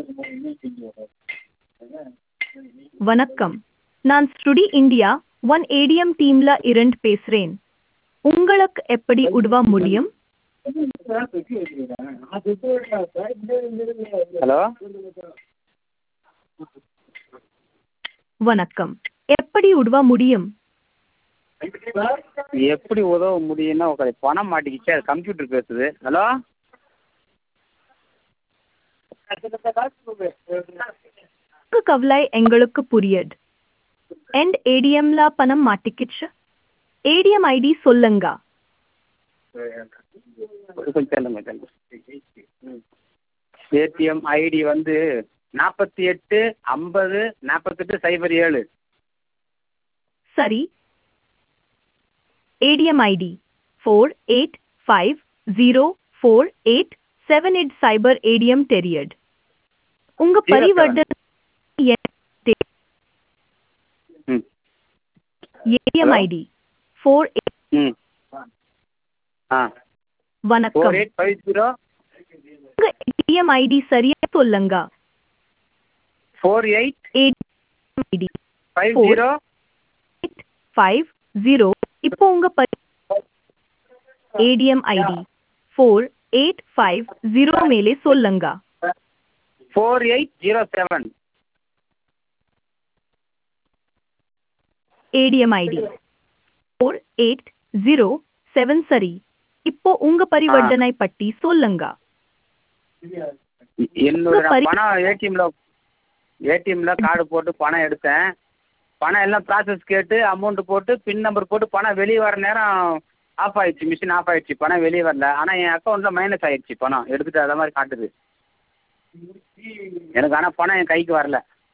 வணக்கம் நான் ஸ்டுடி India one ATM டீம்ல இருந்து பேசுறேன் உங்களுக்கு எப்படி உதவ முடியும் ஹலோ வணக்கம் எப்படி உதவ முடியும் எப்படி உதவ முடியும்னா ஒரு பணம் மாட்டிக்கிச்சு அது கம்ப்யூட்டர் பேசுது ஹலோ உங்க கவலை எங்களுக்கு புரியுது எண்ட் ஏடிஎம்ல பணம் மாட்டிக்கிச்சு ஏடிஎம் ஐடி சொல்லுங்க கொஞ்சம் சொல்லுங்க சொல்லுங்க ஏடிஎம் ஐடி வந்து நாற்பத்தி எட்டு ஐம்பது நாற்பத்தெட்டு சைபர் ஏழு சரி A T M I D four eight five zero four eight seven eight சைபர் ஏடிஎம் டெரியட் உங்க Zero seven. பரிவர்த்தனை ம் ஏடிஎம் Hello? ஐடி ஃபோர் ம் ஆ ஃபோர் வணக்கம் எயிட் ஃபைவ் ஜீரோ உங்க ஏடிஎம் ஐடி சரியா சொல்லுங்க four eight A T M I D five Four. Zero eight five zero இப்போ உங்க A T M I D four eight five zero மேலே சொல்லுங்க four eight zero seven A T M I D four eight zero seven சரி இப்போ உங்க பரிவர்த்தனை பட்டி சொல்லுங்க என்னோட உங்க பரி- பணம் ஏடிஎம்ல ஏடிஎம்ல கார்டு போட்டு பணம் எடுத்தேன் பணம் எல்லாம் ப்ராசஸ் கேட்டு அமௌண்ட் போட்டு பின் நம்பர் போட்டு பணம் வெளியே வர நேரம் ஆஃப் ஆயிடுச்சு மிஷின் ஆஃப் ஆயிடுச்சு பணம் வெளியே வரல ஆனால் என் அக்கௌண்ட்டில் மைனஸ் ஆயிடுச்சு பணம் எடுத்துட்டு அதை மாதிரி காட்டுது எனக்கு ஆனால் பணம் என் கைக்கு வரல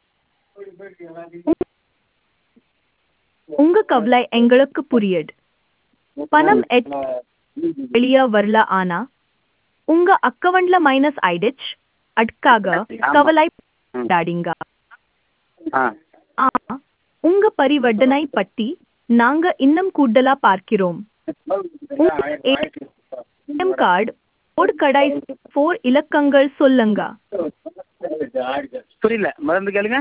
உங்க கவலை எங்களுக்கு புரியுது பணம் எட்- வெளியே வரல ஆனா உங்க அக்கவுண்ட்ல மைனஸ் ஆயிடுச்சு அதுக்காக கவலைப்படாதீங்க ஆ ஆனா உங்க பரிவர்த்தனை பத்தி நாங்க இன்னும் கூடுதலா பார்க்கிறோம் உங்க ஏடிஎம் கார்டு கோட் கடாய் ஃபோர் இலக்கங்கள் சொல்லுங்க புரியல மறந்து கேளுங்க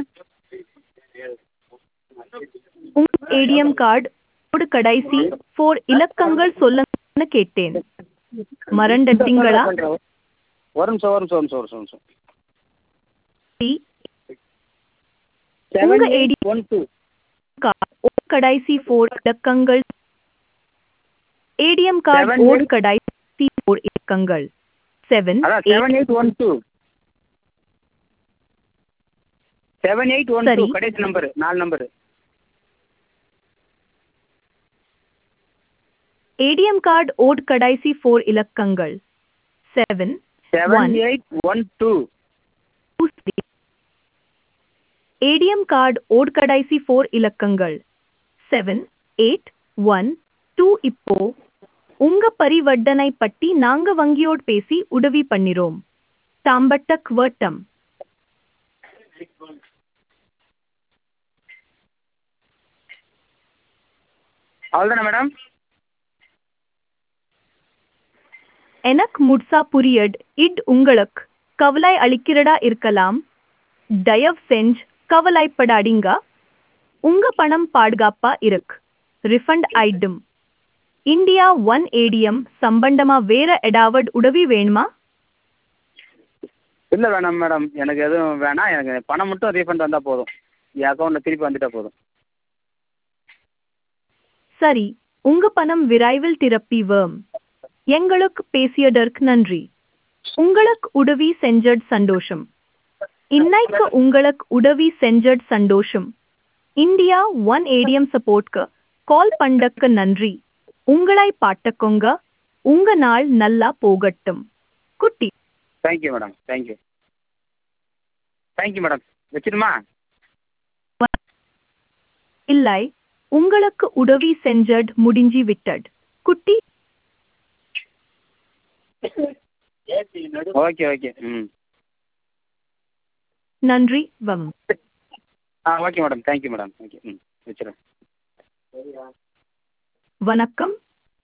உங்க ஏடிஎம் கார்டு கோட் கடைசி ஃபோர் இலக்கங்கள் சொல்லுங்கன்னு கேட்டேன் மறந்துட்டீங்களா ஒரு நிமிஷம் ஒரு நிமிஷம் ஒரு நிமிஷம் ஒரு நிமிஷம் உங்க seven AD one two card ஓட் கடைசி ஃபோர் இலக்கங்கள் ஏடிஎம் கார்டு Seven ஓட் eight- கடைசி ஃபோர் இலக்கங்கள் செவன் அதான் seven eight one two seven eight one two சரி. கடைசி நம்பர் நாலு நம்பர் ஏடிஎம் கார்டு ஓட் கடைசி ஃபோர் இலக்கங்கள் seven seven One. Eight one two ATM card ஓட் கடைசி ஃபோர் இலக்கங்கள் செவன் எயிட் ஒன் டூ இப்போ உங்க பரிவர்த்தனை பட்டி நாங்க வங்கியோட் பேசி உதவி பண்ணிரோம் தாம்பட்டக் வட்டம் அவ்வளோதானே மேடம் எனக்கு முட்சா புரியட் இட் உங்களுக்கு கவலை அளிக்கிறதா இருக்கலாம் தயவு செஞ்சு கவலைப்படாதீங்க உங்க பணம் பாதுகாப்பா இருக்கு ரிஃபண்ட் ஆயிடும் இந்தியா ஒன் ஏடிஎம் சம்பந்தமா வேற ஏதாவது உதவி வேணுமா இல்லை வேணாம் மேடம் எனக்கு எதுவும் வேணாம் எனக்கு பணம் மட்டும் ரீஃபண்ட் வந்தால் போதும் என் அக்கௌண்ட்டில் திருப்பி வந்துட்டா போதும் சரி உங்க பணம் விரைவில் திருப்பி வரும் எங்களுக்கு பேசியதற்கு நன்றி உங்களுக்கு உதவி செஞ்சட் சந்தோஷம் இன்னைக்கு உங்களுக்கு உதவி செஞ்சட் சந்தோஷம் இந்தியா ஒன் ஏடிஎம் சப்போர்ட்க்கு கால் பண்ணக்கு நன்றி உங்களை பாட்டக்கோங்க உங்க நாள் நல்லா போகட்டும் குட்டி thank you madam thank you thank you madam வச்சிடுமா இல்லை உங்களுக்கு உதவி செஞ்சட் முடிஞ்சி விட்டட் குட்டி ஓகே ஓகே ம் நன்றி வம் ஆ okay madam thank you madam okay ம் வச்சிடுறேன் வணக்கம்